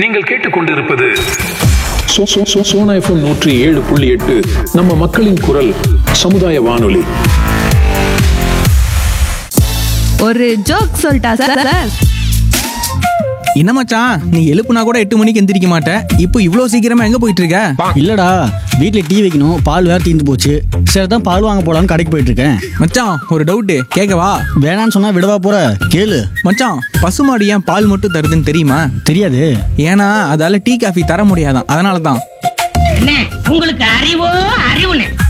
நீங்கள் கேட்டுக்கொண்டிருப்பது சோ- சோ- சோ- சோனா எஃப்எம் நூற்றி ஏழு புள்ளி எட்டு நம்ம மக்களின் குரல் சமுதாய வானொலி ஒரு ஜோக் சொல்லிட்டா சார் சார் என்ன மச்சான் நீ எழுப்புனா கூட எட்டு மணிக்கு எந்திரிக்க மாட்ட இப்போ இவ்வளோ சீக்கிரமா எங்க போயிட்டு இருக்க இல்லடா வீட்ல டீ வைக்கணும் பால் வேற தீர்ந்து போச்சு சரி தான் பால் வாங்க போலான்னு கடைக்கு போயிட்டு இருக்கேன் மச்சான் ஒரு டவுட்டு கேட்கவா வேணான்னு சொன்னா விடவா போற கேளு மச்சான் பசுமாடு ஏன் பால் மட்டும் தருதுன்னு தெரியுமா தெரியாது ஏன்னா அதால டீ காஃபி தர முடியாதான் அதனால தான் அண்ணே உங்களுக்கு அறிவோ அறிவுனே